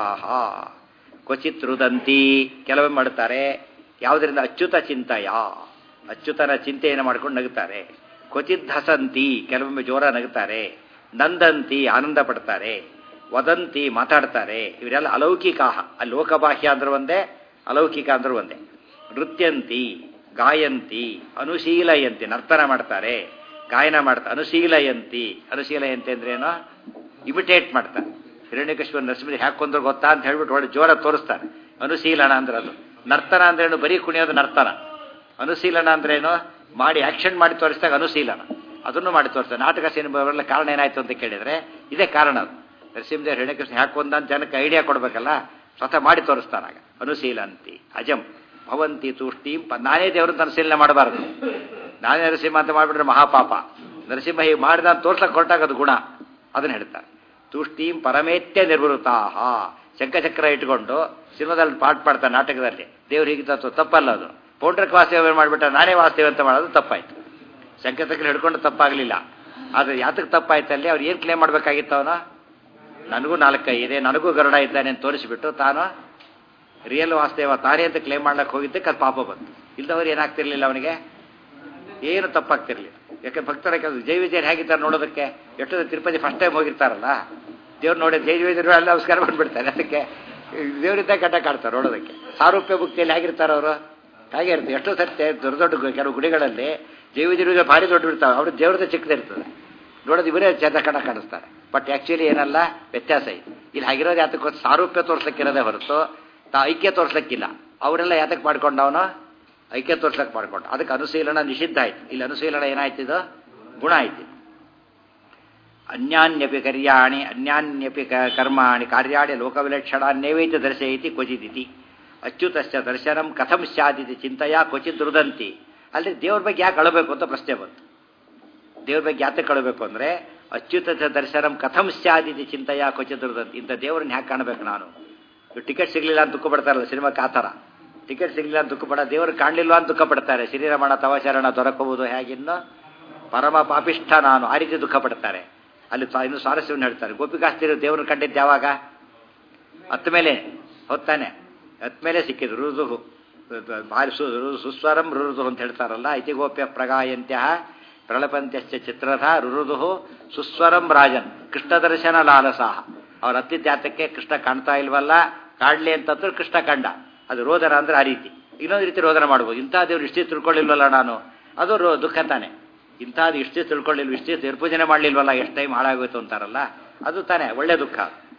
ಕ್ವಚಿತ್ ರುದಂತಿ ಕೆಲವೊಮ್ಮೆ ಮಾಡ್ತಾರೆ ಯಾವುದರಿಂದ ಅಚ್ಯುತ ಚಿಂತೆಯ ಅಚ್ಯುತನ ಚಿಂತೆಯನ್ನು ಮಾಡ್ಕೊಂಡು ನಗುತ್ತಾರೆ ಕ್ವಚಿತ್ ಹಸಂತಿ ಕೆಲವೊಮ್ಮೆ ಜೋರ ನಗುತ್ತಾರೆ ನಂದಂತಿ ಆನಂದ ಪಡ್ತಾರೆ ವದಂತಿ ಮಾತಾಡ್ತಾರೆ ಇವರೆಲ್ಲ ಅಲೌಕಿಕ ಅಲ್ಲಿ ಲೋಕಬಾಹ್ಯ ಅಂದ್ರೆ ಒಂದೇ ಅಲೌಕಿಕ ಅಂದ್ರೆ ಒಂದೇ ನೃತ್ಯಂತಿ ಗಾಯಂತಿ ಅನುಶೀಲಯಂತಿ ನರ್ತನ ಮಾಡ್ತಾರೆ ಗಾಯನ ಮಾಡ್ತಾರೆ ಅನುಶೀಲಯಂತಿ ಅನುಶೀಲಯಂತಿ ಅಂದ್ರೆ ಏನೋ ಇಮಿಟೇಟ್ ಮಾಡ್ತಾರೆ ಹಿರಣ್ಯಕಶ್ವ ನರಸಿಂಹ ಹಾಕೊಂಡ್ರು ಗೊತ್ತಾ ಅಂತ ಹೇಳ್ಬಿಟ್ಟು ಒಳ್ಳೆ ಜೋರ ತೋರಿಸ್ತಾರೆ ಅನುಶೀಲನ ಅಂದ್ರೆ ಅದು ನರ್ತನ ಅಂದ್ರೇನು ಬರೀ ಕುಣಿಯೋದು ನರ್ತನ ಅನುಶೀಲನ ಅಂದ್ರೇನು ಮಾಡಿ ಆಕ್ಷನ್ ಮಾಡಿ ತೋರಿಸಿದಾಗ ಅನುಶೀಲನ ಅದನ್ನು ಮಾಡಿ ತೋರಿಸ್ತಾರೆ ನಾಟಕ ಸಿನಿಮಾ ಬರಲ್ಲ ಕಾರಣ ಏನಾಯ್ತು ಅಂತ ಕೇಳಿದ್ರೆ ಇದೇ ಕಾರಣ ಅದು ನರಸಿಂಹದೇವ್ ಹಿರಣ್ಯಕೃಷ್ಣ ಹಾಕೊಂಡ ಅಂತ ಜನಕ್ಕೆ ಐಡಿಯಾ ಕೊಡ್ಬೇಕಲ್ಲ ಸ್ವತಃ ಮಾಡಿ ತೋರಿಸ್ತಾನಾಗ ಅನುಶೀಲಂತಿ ಅಜಂ ಭವಂತಿ ತುಷ್ಟಿ ನಾನೇ ದೇವ್ರನ್ನ ಅನುಶೀಲನೆ ಮಾಡಬಾರದು ನಾನೇ ನರಸಿಂಹ ಅಂತ ಮಾಡಿಬಿಟ್ರೆ ಮಹಾಪಾಪ ನರಸಿಂಹ ಹೀಗೆ ಮಾಡಿದ ಅಂತ ತೋರ್ಸಕ್ಕೆ ಕೊಟ್ಟಾಗ ಅದು ಗುಣ ಅದನ್ನ ಹೇಳ್ತಾರೆ ತುಷ್ಟೀಂ ಪರಮೇತ್ಯ ನಿರ್ವೃತಾಹ ಶಂಖಚಕ್ರ ಇಟ್ಕೊಂಡು ಸಿನಿಮಾದಲ್ಲಿ ಪಾಠ ಮಾಡ್ತಾರೆ ನಾಟಕದಲ್ಲಿ ದೇವ್ರು ಹೀಗೆ ತಪ್ಪಲ್ಲ ಅದು ಪೌಂಡ್ರಕ್ಕೆ ವಾಸ್ತವ್ಯ ಮಾಡಿಬಿಟ್ರೆ ನಾನೇ ವಾಸ್ತವ್ಯ ಅಂತ ಮಾಡೋದು ತಪ್ಪಾಯ್ತು ಶಂಖಚಕ್ರ ಹಿಡ್ಕೊಂಡು ತಪ್ಪಾಗಲಿಲ್ಲ ಆದರೆ ಯಾತಕ್ಕೆ ತಪ್ಪಾಯ್ತಲ್ಲಿ ಅವ್ರು ಏನು ಕ್ಲೇಮ್ ಮಾಡಬೇಕಾಗಿತ್ತು ಅವನು ನನಗೂ ನಾಲ್ಕೈ ಇದೆ ನನಗೂ ಗರುಡ ಇದ್ದಾನೆ ಅಂತ ತೋರಿಸಿಬಿಟ್ಟು ತಾನು ರಿಯಲ್ ವಾಸ್ತವ ತಾನೇ ಅಂತ ಕ್ಲೇಮ್ ಮಾಡ್ಲಿಕ್ಕೆ ಹೋಗಿದ್ದಕ್ಕೆ ಅದು ಪಾಪ ಬಂತು ಇಲ್ದವ್ರು ಏನಾಗ್ತಿರ್ಲಿಲ್ಲ ಅವನಿಗೆ ಏನು ತಪ್ಪಾಗ್ತಿರ್ಲಿಲ್ಲ ಯಾಕೆ ಭಕ್ತರ ಕೆಲವು ಜೈ ವಿಜಯರು ಹೇಗಿದ್ದಾರೆ ನೋಡೋದಕ್ಕೆ ಎಷ್ಟೊಂದು ತಿರುಪತಿ ಫಸ್ಟ್ ಟೈಮ್ ಹೋಗಿರ್ತಾರಲ್ಲ ದೇವ್ರು ನೋಡಿ ಜೈ ವಿಜಯರು ಅಲ್ಲಿ ನಮಸ್ಕಾರ ಬಂದ್ಬಿಡ್ತಾರೆ ಅದಕ್ಕೆ ದೇವರಿದ್ದ ಕಟ್ಟ ಕಾಡ್ತಾರೆ ನೋಡೋದಕ್ಕೆ ಸಾರೂಪ್ಯ ಭಕ್ತಿಯಲ್ಲಿ ಹೇಗಿರ್ತಾರೆ ಅವರು ಹಾಗೆ ಇರ್ತಾರೆ ಎಷ್ಟೋ ಸರ್ತಿ ದೊಡ್ಡ ದೊಡ್ಡ ಕೆಲವು ಗುಡಿಗಳಲ್ಲಿ ಜೈ ವಿಜಯರಿಗೆ ಭಾರಿ ದೊಡ್ಡ ಇರ್ತಾವೆ ಅವ್ರ ದೇವ್ರದ್ದು ಚಿಕ್ಕದಿರ್ತದೆ ನೋಡೋದು ಇವರೇ ಚಂದ ಕಣ ಕಾಣಿಸ್ತಾರೆ ಬಟ್ ಆ್ಯಕ್ಚುಲಿ ಏನಲ್ಲ ವ್ಯತ್ಯಾಸ ಇದೆ ಇಲ್ಲಿ ಹಾಗಿರೋದು ಯಾತಕ್ಕೆ ಸಾರೂಪ್ಯ ತೋರ್ಸಕ್ಕಿರೋದೇ ಹೊರತು ತಾ ಐಕ್ಯ ತೋರ್ಸಕ್ಕಿಲ್ಲ ಅವರೆಲ್ಲ ಯಾತಕ್ಕೆ ಮಾಡ್ಕೊಂಡವನು ಐಕ್ಯ ತೋರ್ಸಕ್ಕೆ ಮಾಡ್ಕೊಂಡು ಅದಕ್ಕೆ ಅನುಶೀಲನ ನಿಷಿದ್ಧ ಆಯ್ತು ಇಲ್ಲಿ ಅನುಶೀಲನ ಏನಾಯ್ತಿದು ಗುಣ ಆಯ್ತು ಅನ್ಯಾನ್ಯಪಿ ಕರ್ಯಾಣಿ ಅನ್ಯಾನ್ಯಪಿ ಕರ್ಮಾಣಿ ಕಾರ್ಯಾಣಿ ಲೋಕವಿಲಕ್ಷಣಾನ್ಯವೇತಿ ದರ್ಶಯತಿ ಕ್ವಚಿದಿತಿ ಅಚ್ಯುತಶ್ಚ ದರ್ಶನಂ ಕಥಂ ಸ್ಯಾದಿತಿ ಚಿಂತೆಯ ಕ್ವಚಿತ್ ರುದಂತಿ ಅಲ್ಲಿ ದೇವ್ರ ಬಗ್ಗೆ ಯಾಕೆ ಅಳಬೇಕು ಅಂತ ಪ್ರಶ್ನೆ ಬಂತು ದೇವ್ರ ಬಗ್ಗೆ ಯಾತಕ್ಕೆ ಕಳಬೇಕು ಅಂದರೆ ಅಚ್ಯುತ ದರ್ಶನಂ ಕಥಂ ಸ್ಯಾದಿತಿ ಚಿಂತೆಯ ಕ್ವಚಿತ್ ರುದಂತಿ ಇಂಥ ದೇವ್ರನ್ನ ಯಾಕೆ ಕಾಣಬೇಕು ನಾನು ಟಿಕೆಟ್ ಸಿಗಲಿಲ್ಲ ಅಂತ ದುಃಖ ಪಡ್ತಾರಲ್ಲ ಸಿನಿಮಾಕ್ಕೆ ಆ ಥರ ಟಿಕೆಟ್ ಸಿಗಲಿಲ್ಲ ಅಂತ ದುಃಖ ಪಡ ದೇವರು ಕಾಣಲಿಲ್ವಾ ಅಂತ ದುಃಖ ಪಡ್ತಾರೆ ಶ್ರೀರಮಣ ತವಚರಣ ದೊರಕುವುದು ಹೇಗಿನ್ನು ಪರಮ ಪಾಪಿಷ್ಠ ನಾನು ಆ ರೀತಿ ದುಃಖ ಪಡ್ತಾರೆ ಅಲ್ಲಿ ಇನ್ನು ಸ್ವಾರಸ್ಯವನ್ನು ಹೇಳ್ತಾರೆ ಗೋಪಿಕಾಸ್ತಿರು ದೇವರು ಕಂಡಿದ್ದು ಯಾವಾಗ ಹತ್ತ ಮೇಲೆ ಹೊತ್ತಾನೆ ಹತ್ತ ಮೇಲೆ ಸಿಕ್ಕಿದ್ರು ರುರುದು ಭಾರಿ ಸು ಸುಸ್ವರಂ ರುರುದು ಅಂತ ಹೇಳ್ತಾರಲ್ಲ ಇತಿಗೋಪ್ಯ ಪ್ರಗಾಯಂತ್ಯ ಪ್ರಳಪಂತ್ಯಶ್ಚ ಚಿತ್ರಧ ರುರುದು ಸುಸ್ವರಂ ರಾಜನ್ ಕೃಷ್ಣ ದರ್ಶನ ಲಾಲಸಾಹ ಅವ್ರ ಅತ್ತಿತ್ಯಾತಕ್ಕೆ ಕೃಷ್ಣ ಕಾಣ್ತಾ ಇಲ್ವಲ್ಲ ಕಾಡ್ಲಿ ಅಂತಂದ್ರೆ ಕೃಷ್ಣ ಕಂಡ ಅದು ರೋದನ ಅಂದ್ರೆ ಆ ರೀತಿ ಇನ್ನೊಂದು ರೀತಿ ರೋದನ ಮಾಡ್ಬೋದು ಇಂಥ ದೇವ್ರು ಇಷ್ಟೇ ತಿಳ್ಕೊಳ್ಳಿಲ್ವಲ್ಲ ನಾನು ಅದು ರೋ ದುಃಖ ತಾನೆ ಇಂಥದ್ದು ಇಷ್ಟೇ ತಿಳ್ಕೊಳ್ಳಿಲ್ವ ಇಷ್ಟೇ ನಿರ್ಪೂಜನೆ ಮಾಡಲಿಲ್ವಲ್ಲ ಎಷ್ಟು ಟೈಮ್ ಹಾಳಾಗೋಯ್ತು ಅಂತಾರಲ್ಲ ಅದು ತಾನೆ ಒಳ್ಳೆ ದುಃಖ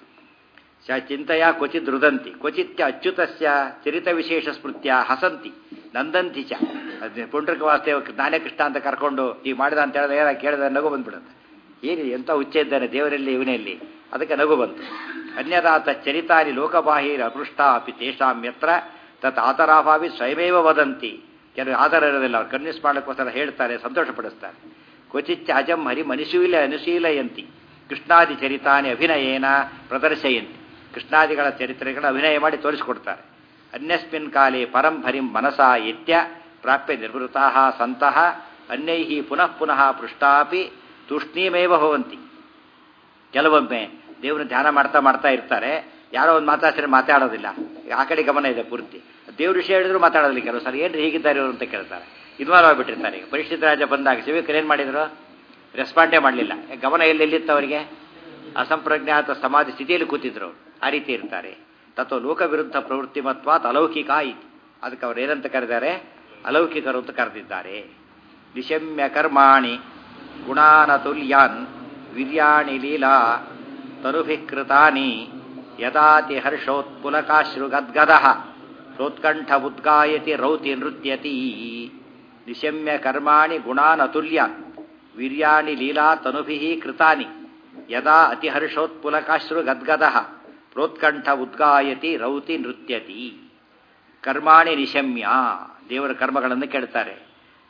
ಶ ಚಿಂತೆಯ ಕ್ವಚಿತ್ ರುದಂತಿ ಕ್ವಚಿತ್ಯ ಅಚ್ಯುತಸ್ಯ ಚರಿತ ವಿಶೇಷ ಸ್ಮೃತ್ಯ ಹಸಂತಿ ನಂದಂತಿ ಚ ಪುಂಡ್ರಕ ವಾಸ್ತವ ನಾನೇ ಕೃಷ್ಣ ಅಂತ ಕರ್ಕೊಂಡು ಈಗ ಮಾಡಿದ ಅಂತ ಹೇಳಿದ್ರೆ ಏನ ಕೇಳಿದ ನಗು ಬಂದ್ಬಿಡುತ್ತೆ ಏನು ಎಂಥ ಹುಚ್ಚ ಇದ್ದಾನೆ ದೇವರಲ್ಲಿ ಇವನಲ್ಲಿ ಅದಕ್ಕೆ ನಗು ಬಂತು ಅನ್ಯದಾತ ಚರಿತಾನಿ ಲೋಕಬಾಹಿರ ಅಪೃಷ್ಟ ಅಪಿ ತೇಷಾಂ ಯತ್ರ ತತ್ ಆತರಾಭಾವಿ ಸ್ವಯಮೇವ ವದಂತಿ ಕೆಲವು ಆಧಾರ ಇರೋದಿಲ್ಲ ಅವ್ರು ಕನ್ವಿನ್ಸ್ ಮಾಡಲಿಕ್ಕೋಸ್ಕರ ಹೇಳ್ತಾರೆ ಸಂತೋಷಪಡಿಸ್ತಾರೆ ಕ್ವಚಿಚ್ಚ ಅಜಂ ಹರಿ ಮನುಶೀಲ ಅನುಶೀಲಯಂತಿ ಕೃಷ್ಣಾದಿ ಚರಿತಾನಿ ಅಭಿನಯೇನ ಪ್ರದರ್ಶಯಂತಿ ಕೃಷ್ಣಾದಿಗಳ ಚರಿತ್ರೆಗಳ ಅಭಿನಯ ಮಾಡಿ ತೋರಿಸಿಕೊಡ್ತಾರೆ ಅನ್ಯಸ್ಮಿನ್ ಕಾಲೇ ಪರಂ ಹರಿಂ ಮನಸಾ ಇತ್ಯ ಪ್ರಾಪ್ಯ ನಿರ್ವೃತಾ ಸಂತಹ ಅನ್ಯೈ ಪುನಃ ಪುನಃ ಪೃಷ್ಟಾಪಿ ತೂಷ್ಣೀಮೇವ ಭವಂತಿ ಕೆಲವೊಮ್ಮೆ ದೇವ್ರನ್ನ ಧ್ಯಾನ ಮಾಡ್ತಾ ಮಾಡ್ತಾ ಇರ್ತಾರೆ ಯಾರೋ ಒಂದು ಮಾತಾಡ್ತಾರೆ ಮಾತಾಡೋದಿಲ್ಲ ಆ ಕಡೆ ಗಮನ ಇದೆ ಪೂರ್ತಿ ದೇವ್ರ ವಿಷಯ ಹೇಳಿದ್ರು ಮಾತಾಡೋದಿಲ್ಲ ಕೆಲವು ಸರ್ ಏನು ಹೀಗಿದ್ದಾರೆ ಇವರು ಅಂತ ಕೇಳ್ತಾರೆ ಇನ್ವಾಲ್ವ್ ಆಗಿಬಿಟ್ಟಿರ್ತಾರೆ ಈಗ ಪರಿಸ್ಥಿತಿ ರಾಜ ಬಂದಾಗ ಶಿವಕರು ಏನು ಮಾಡಿದ್ರು ರೆಸ್ಪಾಂಡೇ ಮಾಡಲಿಲ್ಲ ಗಮನ ಎಲ್ಲೆಲ್ಲಿತ್ತು ಅವರಿಗೆ ಅಸಂಪ್ರಜ್ಞಾತ ಸಮಾಧಿ ಸ್ಥಿತಿಯಲ್ಲಿ ಕೂತಿದ್ರು ಆ ರೀತಿ ಇರ್ತಾರೆ ತತ್ವ ಲೋಕ ವಿರುದ್ಧ ಪ್ರವೃತ್ತಿ ಮತ್ವಾತ್ ಅಲೌಕಿಕ ಆಯಿತು ಅದಕ್ಕೆ ಅವ್ರು ಏನಂತ ಕರೆದಾರೆ ಅಲೌಕಿಕರು ಅಂತ ಕರೆದಿದ್ದಾರೆ ನಿಶಮ್ಯ ಕರ್ಮಾಣಿ ಗುಣಾನತುಲ್ಯಾನ್ ವೀರ್ಯಾಣಿ ಲೀಲಾ ತನುಭಿಕೃತಾನಿ ಯದಾತಿ ಹರ್ಷೋತ್ಪುಲಕಾಶ್ರು ಗದ್ಗದ ಪ್ರೋತ್ಕಂಠ ಉದ್ಗಾಯತಿ ರೌತಿ ನೃತ್ಯತಿ ನಿಶಮ್ಯ ಕರ್ಮಾಣಿ ಗುಣಾನತುಲ್ಯಾನ್ ವೀರ್ಯಾಣಿ ಲೀಲಾ ತನುಭಿ ಕೃತಾನಿ ಯದಾ ಅತಿಹರ್ಷೋತ್ಪುಲಕಾಶ್ರು ಗದ್ಗದ ಪ್ರೋತ್ಕಂಠ ಉದ್ಗಾಯತಿ ರೌತಿ ನೃತ್ಯತಿ ಕರ್ಮಾಣಿ ನಿಶಮ್ಯ ದೇವರ ಕರ್ಮಗಳನ್ನು ಕೇಳ್ತಾರೆ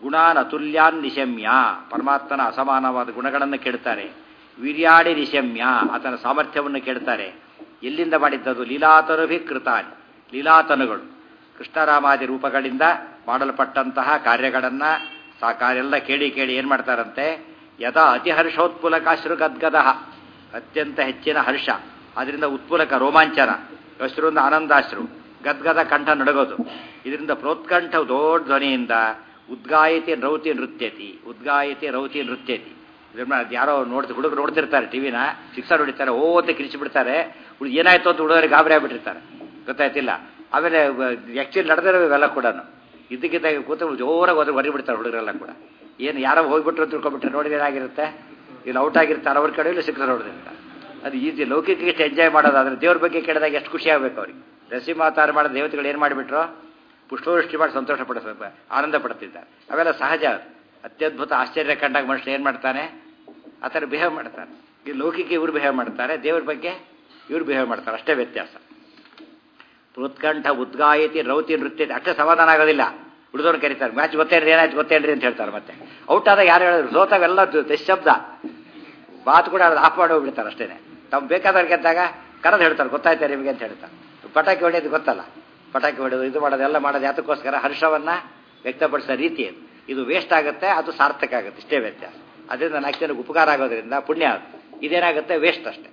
ಗುಣಾನ್ ಅತುಲ್ಯಾನ್ ನಿಶಮ್ಯ ಪರಮಾತ್ಮನ ಅಸಮಾನವಾದ ಗುಣಗಳನ್ನು ಕೆಡ್ತಾರೆ ವೀರ್ಯಾಡಿ ನಿಶಮ್ಯ ಆತನ ಸಾಮರ್ಥ್ಯವನ್ನು ಕೆಡ್ತಾರೆ ಎಲ್ಲಿಂದ ಮಾಡಿದ್ದದು ಲೀಲಾತನುಭಿ ಕೃತಾನಿ ಲೀಲಾತನುಗಳು ಕೃಷ್ಣರಾಮಾದಿ ರೂಪಗಳಿಂದ ಮಾಡಲ್ಪಟ್ಟಂತಹ ಕಾರ್ಯಗಳನ್ನು ಸಾ ಕಾರ್ಯೆಲ್ಲ ಕೇಳಿ ಕೇಳಿ ಏನು ಮಾಡ್ತಾರಂತೆ ಯದಾ ಅತಿಹರ್ಷೋತ್ಪುಲಕಾಶ್ರು ಗದ್ಗದ ಅತ್ಯಂತ ಹೆಚ್ಚಿನ ಹರ್ಷ ಅದರಿಂದ ಉತ್ಪುಲಕ ರೋಮಾಂಚನ ಅಶ್ರುವಿಂದ ಆನಂದಾಶ್ರು ಗದ್ಗದ ಕಂಠ ನಡಗೋದು ಇದರಿಂದ ಪ್ರೋತ್ಕಂಠ ದೊಡ್ಡ ಧ್ವನಿಯಿಂದ ಉದ್ಗಾಯತಿ ರೌತಿ ನೃತ್ಯತಿ ಉದ್ಗಾಯತಿ ರೌತಿ ನೃತ್ಯತಿ ಇದನ್ನ ಯಾರೋ ನೋಡ್ತಿ ಹುಡುಗರು ನೋಡ್ತಿರ್ತಾರೆ ಟಿವಿನ ಸಿಕ್ಸರ್ ಹೊಡಿತಾರೆ ಓ ಅಂತ ಕಿರಿಸಿ ಬಿಡ್ತಾರೆ ಹುಡುಗ ಏನಾಯ್ತು ಅಂತ ಹುಡುಗರಿಗೆ ಗಾಬರಿ ಆಗ್ಬಿಟ್ಟಿರ್ತಾರೆ ಗೊತ್ತಾಯ್ತಿಲ್ಲ ಆಮೇಲೆ ಆ್ಯಕ್ಚುಲಿ ನಡೆದಿರೋ ಇವೆಲ್ಲ ಕೂಡ ಇದಕ್ಕಿದ್ದಾಗ ಕೂತು ಜೋರಾಗಿ ಹೋದ್ರೆ ಹೊರಗೆ ಬಿಡ್ತಾರೆ ಹುಡುಗರೆಲ್ಲ ಕೂಡ ಏನು ಯಾರೋ ಹೋಗ್ಬಿಟ್ರು ತಿಳ್ಕೊಬಿಟ್ರೆ ನೋಡಿದ್ರೆ ಏನಾಗಿರುತ್ತೆ ಇಲ್ಲಿ ಔಟ್ ಆಗಿರ್ತಾರೆ ಅವ್ರ ಕಡೆ ಇಲ್ಲ ಸಿಕ್ಸರ್ ಹೊಡೆದಿರ್ತಾರೆ ಅದು ಈಸಿ ಲೌಕಿಕ ಎಂಜಾಯ್ ಮಾಡೋದು ಆದರೆ ದೇವ್ರ ಬಗ್ಗೆ ಕೇಳಿದಾಗ ಎಷ್ಟು ಖುಷಿ ಆಗಬೇಕು ಅವ್ರಿಗೆ ನರಸಿಂಹಾವತಾರ ಮಾಡಿದ ದೇವತೆಗಳು ಏನು ಮಾಡಿಬಿಟ್ರು ಪುಷ್ಪವೃಷ್ಟಿ ಮಾಡಿ ಸಂತೋಷ ಪಡ ಆನಂದ ಪಡ್ತಿದ್ದಾರೆ ಅವೆಲ್ಲ ಸಹಜ ಅತ್ಯದ್ಭುತ ಆಶ್ಚರ್ಯ ಕಂಡಾಗ ಮನುಷ್ಯ ಏನು ಮಾಡ್ತಾನೆ ಆ ಥರ ಬಿಹೇವ್ ಮಾಡ್ತಾನೆ ಈ ಲೌಕಿಕ ಇವ್ರು ಬಿಹೇವ್ ಮಾಡ್ತಾರೆ ದೇವ್ರ ಬಗ್ಗೆ ಇವ್ರು ಬಿಹೇವ್ ಮಾಡ್ತಾರೆ ಅಷ್ಟೇ ವ್ಯತ್ಯಾಸ ಪ್ರೋತ್ಕಂಠ ಉದ್ಗಾಯತಿ ರೌತಿ ನೃತ್ಯ ಅಷ್ಟೇ ಸಮಾಧಾನ ಆಗೋದಿಲ್ಲ ಹುಡುಗರು ಕರೀತಾರೆ ಮ್ಯಾಚ್ ಗೊತ್ತೇನ್ರಿ ಏನಾಯ್ತು ಗೊತ್ತೇನ್ರಿ ಅಂತ ಹೇಳ್ತಾರೆ ಮತ್ತೆ ಔಟ್ ಆದಾಗ ಯಾರು ಹೇಳಿದ್ರು ಸೋತಾವೆಲ್ಲ ಶಬ್ದ ಮಾತು ಕೂಡ ಆಫ್ ಮಾಡಿ ಹೋಗ್ಬಿಡ್ತಾರೆ ಅಷ್ಟೇ ತಮ್ಮ ಬೇಕಾದವ್ರು ಗೆದ್ದಾಗ ಕರೆದು ಹೇಳ್ತಾರೆ ಗೊತ್ತಾಯ್ತಾ ನಿಮಗೆ ಅಂತ ಹೇಳ್ತಾರೆ ಪಟಾಕಿ ಹೊಡೆಯೋದು ಗೊತ್ತಲ್ಲ ಪಟಾಕಿ ಹೊಡೆಯೋದು ಇದು ಮಾಡೋದು ಎಲ್ಲ ಮಾಡೋದು ಯಾತಕ್ಕೋಸ್ಕರ ಹರ್ಷವನ್ನ ವ್ಯಕ್ತಪಡಿಸೋ ರೀತಿ ಅದು ಇದು ವೇಸ್ಟ್ ಆಗುತ್ತೆ ಅದು ಸಾರ್ಥಕ ಆಗುತ್ತೆ ಇಷ್ಟೇ ವ್ಯತ್ಯಾಸ ಅದರಿಂದ ನಾಲ್ಕು ಜನಕ್ಕೆ ಉಪಕಾರ ಆಗೋದ್ರಿಂದ ಪುಣ್ಯ ಇದೇನಾಗುತ್ತೆ ವೇಸ್ಟ್ ಅಷ್ಟೇ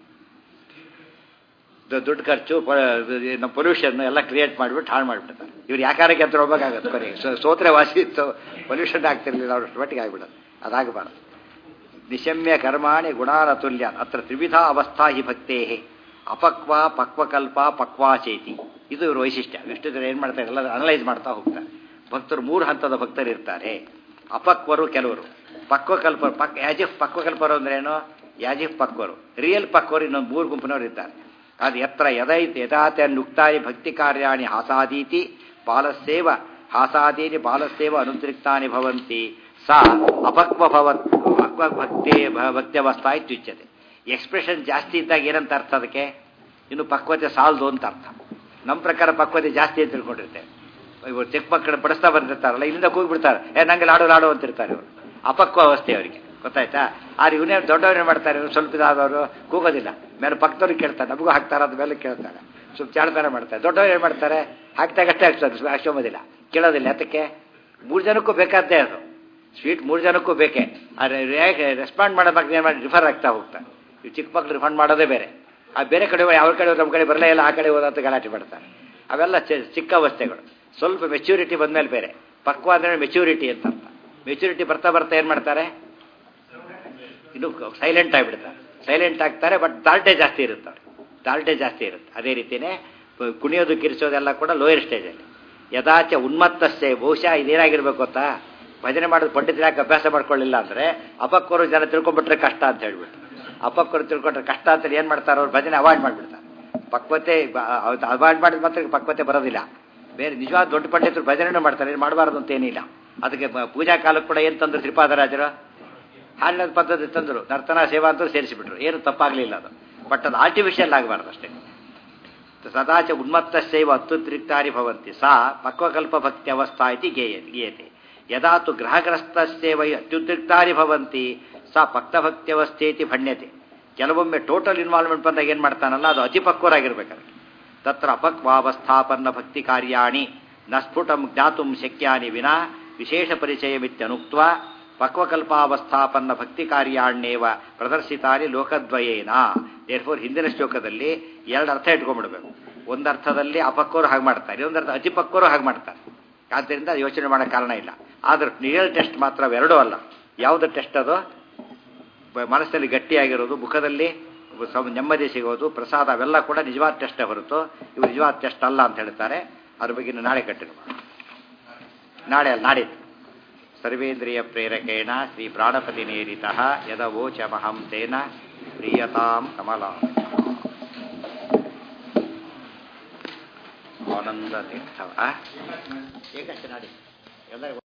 ದುಡ್ಡು ಖರ್ಚು ನಮ್ಮ ಪೊಲ್ಯೂಷನ್ ಎಲ್ಲ ಕ್ರಿಯೇಟ್ ಮಾಡಿಬಿಟ್ಟು ಹಾಳು ಮಾಡಿಬಿಡ್ತಾರೆ ಇವ್ರು ಯಾಕಾರಕ್ಕೆ ಅಂತ ಹೋಗ್ಬೇಕಾಗತ್ತೆ ಕೊನೆಗೆ ಸೋತ್ರೆ ವಾಸಿ ಇತ್ತು ಪೊಲ್ಯೂಷನ್ ಆಗ್ತಿರ್ಲಿಲ್ಲ ಅವ್ರ ಮಟ್ಟಿಗೆ ಆಗಿಬಿಡೋದು ಅದಾಗಬಾರ್ದು ನಿಶಮ್ಯ ಕರ್ಮಾಣಿ ಗುಣಾನತುಲ್ಯ ಅತ್ರ ತ್ರಿವಿಧ ಅವಸ್ಥಾ ಹಿ ಭಕ್ತೇ ಅಪಕ್ವ ಪಕ್ವಕಲ್ಪ ಪಕ್ವಾಚೇತಿ ಇದು ಇವರು ವೈಶಿಷ್ಟ್ಯ ಇಷ್ಟು ಜನ ಏನು ಮಾಡ್ತಾರೆ ಎಲ್ಲ ಅನಲೈಸ್ ಮಾಡ್ತಾ ಹೋಗ್ತಾರೆ ಭಕ್ತರು ಮೂರು ಹಂತದ ಭಕ್ತರು ಇರ್ತಾರೆ ಅಪಕ್ವರು ಕೆಲವರು ಪಕ್ವಕಲ್ಪ ಪಕ್ ಯಾಜಿಫ್ ಪಕ್ವಕಲ್ಪರು ಅಂದ್ರೆ ಏನು ಯಾಜಿಫ್ ಪಕ್ವರು ರಿಯಲ್ ಪಕ್ವರು ಇನ್ನೊಂದು ಮೂರು ಗುಂಪಿನವರು ಇದ್ದಾರೆ ಅದು ಎತ್ರ ಯದೈತ್ ಯದಾತೆ ನುಕ್ತಾಯಿ ಭಕ್ತಿ ಕಾರ್ಯಾಣಿ ಹಾಸಾದೀತಿ ಬಾಲಸ್ಸೇವ ಹಾಸಾದೀನಿ ಬಾಲಸ್ಸೇವ ಅನುದ್ರಿಕ್ತಾನಿ ಭವಂತಿ ಸಾ ಅಪಕ್ವ ಭವತ್ ಪಕ್ವ ಭಕ್ತಿ ಭಕ್ತ್ಯವಸ್ಥಾ ಇತ್ಯುಚ್ಯತೆ ಎಕ್ಸ್ಪ್ರೆಷನ್ ಜಾಸ್ತಿ ಇದ್ದಾಗ ಏನಂತ ಅರ್ಥ ಅದಕ್ಕೆ ಇನ್ನು ಪಕ್ವತೆ ಸಾಲದು ಅಂತ ಅರ್ಥ ನಮ್ಮ ಪ್ರಕಾರ ಪಕ್ವತೆ ಜಾಸ್ತಿ ಅಂತ ತಿಳ್ಕೊಂಡಿರ್ತೇವೆ ಇವರು ಚಿಕ್ಕ ಮಕ್ಕಳು ಬಡಿಸ್ತಾ ಬಂದಿರ್ತಾರಲ್ಲ ಇಲ್ಲಿಂದ ಕೂಗ್ಬಿಡ್ತಾರೆ ಏ ನಂಗೆ ಲಾಡು ಲಾಡು ಅಂತಿರ್ತಾರೆ ಇವರು ಅಪಕ್ವ ಅವಸ್ಥೆ ಅವರಿಗೆ ಗೊತ್ತಾಯ್ತಾ ಆದ್ರೆ ಇವನೇ ದೊಡ್ಡವ್ರು ಮಾಡ್ತಾರೆ ಇವ್ರು ಸ್ವಲ್ಪ ಇದಾದವರು ಕೂಗೋದಿಲ್ಲ ಮೇಲೆ ಪಕ್ಕದವ್ರಿಗೆ ಕೇಳ್ತಾರೆ ನಮಗೂ ಹಾಕ್ತಾರೆ ಅದ ಮೇಲೆ ಕೇಳ್ತಾರೆ ಸ್ವಲ್ಪ ಚಾಳ್ತಾರ ಮಾಡ್ತಾರೆ ದೊಡ್ಡವ್ರು ಏನು ಮಾಡ್ತಾರೆ ಹಾಕ್ದಾಗಷ್ಟೇ ಹಾಕ್ತಾರೆ ಹಾಕ್ಸೋಬೋದಿಲ್ಲ ಕೇಳೋದಿಲ್ಲ ಯಾತಕ್ಕೆ ಮೂರು ಜನಕ್ಕೂ ಬೇಕಾದ್ದೇ ಅದು ಸ್ವೀಟ್ ಮೂರು ಜನಕ್ಕೂ ಬೇಕೇ ಆದರೆ ರೆಸ್ಪಾಂಡ್ ಮಾಡೋ ಬಗ್ಗೆ ಏನು ಮಾಡಿ ರಿಫರ್ ಆಗ್ತಾ ಹೋಗ್ತಾರೆ ಈ ಚಿಕ್ಕ ಮಕ್ಳು ರಿಫಂಡ್ ಮಾಡೋದೇ ಬೇರೆ ಆ ಬೇರೆ ಕಡೆ ಯಾವ ಕಡೆ ನಮ್ಮ ಕಡೆ ಬರಲೇ ಇಲ್ಲ ಆ ಕಡೆ ಹೋದಂತ ಗಲಾಟೆ ಮಾಡ್ತಾರೆ ಅವೆಲ್ಲ ಚಿಕ್ಕ ಅವಸ್ಥೆಗಳು ಸ್ವಲ್ಪ ಮೆಚ್ಯೂರಿಟಿ ಬಂದಮೇಲೆ ಬೇರೆ ಪಕ್ವ ಅಂದರೆ ಮೆಚ್ಯೂರಿಟಿ ಅಂತ ಅರ್ಥ ಮೆಚ್ಯೂರಿಟಿ ಬರ್ತಾ ಬರ್ತಾ ಏನು ಮಾಡ್ತಾರೆ ಇನ್ನು ಸೈಲೆಂಟ್ ಆಗಿಬಿಡ್ತಾರೆ ಸೈಲೆಂಟ್ ಆಗ್ತಾರೆ ಬಟ್ ದಾಲ್ಟೆ ಜಾಸ್ತಿ ಇರುತ್ತೆ ದಾಲ್ಟೆ ಜಾಸ್ತಿ ಇರುತ್ತೆ ಅದೇ ರೀತಿಯೇ ಕುಣಿಯೋದು ಕಿರಿಸೋದೆಲ್ಲ ಕೂಡ ಲೋಯರ್ ಸ್ಟೇಜಲ್ಲಿ ಯಥಾಚ ಉನ್ಮತ್ತಷ್ಟೇ ಬಹುಶಃ ಇದೇನಾಗಿರ್ಬೇಕು ಗೊತ್ತಾ ಭಜನೆ ಮಾಡೋದು ಪಂಡಿತರು ಯಾಕೆ ಅಭ್ಯಾಸ ಮಾಡ್ಕೊಳ್ಳಿಲ್ಲ ಅಂದರೆ ಅಪಕ್ವರು ಜನ ತಿಳ್ಕೊಂಡ್ಬಿಟ್ರೆ ಕಷ್ಟ ಅಂತ ಹೇಳ್ಬಿಟ್ಟು ಅಪಕ್ವರು ತಿಳ್ಕೊಂಡ್ರೆ ಕಷ್ಟ ಅಂತ ಏನು ಮಾಡ್ತಾರೆ ಅವ್ರು ಭಜನೆ ಅವಾಯ್ಡ್ ಮಾಡಿಬಿಡ್ತಾರೆ ಪಕ್ವತೆ ಅವಾಯ್ಡ್ ಮಾಡಿದ ಮಾತ್ರ ಪಕ್ವತೆ ಬರೋದಿಲ್ಲ ಬೇರೆ ನಿಜವಾದ ದೊಡ್ಡ ಪಂಡಿತರು ಭಜನೆನೂ ಮಾಡ್ತಾರೆ ಏನು ಮಾಡಬಾರ್ದು ಅಂತ ಏನಿಲ್ಲ ಅದಕ್ಕೆ ಪೂಜಾ ಕಾಲಕ್ಕೆ ಕೂಡ ಏನು ತಂದ್ರು ಶ್ರೀಪಾದರಾಜರು ಹಾಡಿನ ಪದ್ಧತಿ ತಂದರು ನರ್ತನ ಸೇವಾ ಅಂತ ಸೇರಿಸಿಬಿಟ್ರು ಏನು ತಪ್ಪಾಗಲಿಲ್ಲ ಅದು ಬಟ್ ಅದು ಆರ್ಟಿಫಿಷಿಯಲ್ ಆಗಬಾರ್ದು ಅಷ್ಟೇ ಸದಾಚ ಉನ್ಮತ್ತಸ್ಯವ ಅತ್ಯುದ್ರಿಕ್ತಾನಿ ಭವಂತಿ ಸಾ ಪಕ್ವಕಲ್ಪ ಭಕ್ತಿ ಅವಸ್ಥಾ ಇತಿ ಗೇಯ ಗೀಯತೆ ಯದಾ ತು ಗ್ರಹಗ್ರಸ್ತಸ್ಯವ ಅತ್ಯುದ್ರಿಕ್ತಾನಿ ಭವಂತಿ ಸಾ ಭಕ್ತಭಕ್ತ್ಯವಸ್ಥೆ ಇತಿ ಭಣ್ಯತೆ ಕೆಲವೊಮ್ಮೆ ಟೋಟಲ್ ಇನ್ವಾಲ್ವ್ಮೆಂಟ್ ಬಂದಾಗ ಏನು ಮಾಡ್ತಾನಲ್ಲ ಅದು ಅತಿಪಕ್ವರಾಗಿರ್ಬೇಕಾದ್ರೆ ತತ್ರ ಅಪಕ್ವಾವಸ್ಥಾಪನ್ನ ಭಕ್ತಿ ಕಾರ್ಯಾಣಿ ನ ಸ್ಫುಟಂ ಜ್ಞಾತುಂ ಶಕ್ಯಾನಿ ವಿನಾ ವಿಶೇಷ ಪರಿಚಯಮಿತ್ಯನುಕ್ತ ಪಕ್ವಕಲ್ಪಾವಸ್ಥಾಪನ್ನ ಭಕ್ತಿ ಕಾರ್ಯಾಣ್ಯೇವ ಪ್ರದರ್ಶಿತಾನಿ ಲೋಕದ್ವಯೇನ ದೇರ್ಫೋರ್ ಹಿಂದಿನ ಶ್ಲೋಕದಲ್ಲಿ ಎರಡು ಅರ್ಥ ಇಟ್ಕೊಂಡ್ಬಿಡ್ಬೇಕು ಒಂದು ಅರ್ಥದಲ್ಲಿ ಅಪಕ್ವರು ಹಾಗೆ ಮಾಡ್ತಾರೆ ಇನ್ನೊಂದು ಅರ್ಥ ಅತಿಪಕ್ವರು ಹಾಗೆ ಮಾಡ್ತಾರೆ ಆದ್ದರಿಂದ ಯೋಚನೆ ಮಾಡೋ ಕಾರಣ ಇಲ್ಲ ಆದ್ರೆ ರಿಯಲ್ ಟೆಸ್ಟ್ ಮಾತ್ರ ಅವೆರಡೂ ಅಲ್ಲ ಯಾವುದು ಟೆಸ್ಟ್ ಅದು ಮನಸ್ಸಲ್ಲಿ ಗಟ್ಟಿಯಾಗಿರೋದು ಮುಖದಲ್ಲಿ ನೆಮ್ಮದಿ ಸಿಗೋದು ಪ್ರಸಾದ ಅವೆಲ್ಲ ಕೂಡ ನಿಜವಾದ ಟೆಸ್ಟೇ ಹೊರತು ಇವು ನಿಜವಾದ ಟೆಸ್ಟ್ ಅಲ್ಲ ಅಂತ ಹೇಳ್ತಾರೆ ಅದ್ರ ಬಗ್ಗೆ ನಾಳೆ ಕಟ್ಟಿರುವ ನಾಳೆ ಅಲ್ಲ ನಾಡಿದ್ದು ಸರ್ವೇಂದ್ರಿಯ ಪ್ರೇರಕೇಣ ಶ್ರೀ ಪ್ರಾಣಪತಿ ನೇರಿತ ಯದವೋಚಮಹಂ ತೇನ ಪ್ರಿಯತಾಂ ಕಮಲ ಆನಂದ ತೀರ್ಥ ಏಕಷ್ಟು ನಾಡಿ ಎಲ್ಲರಿಗೂ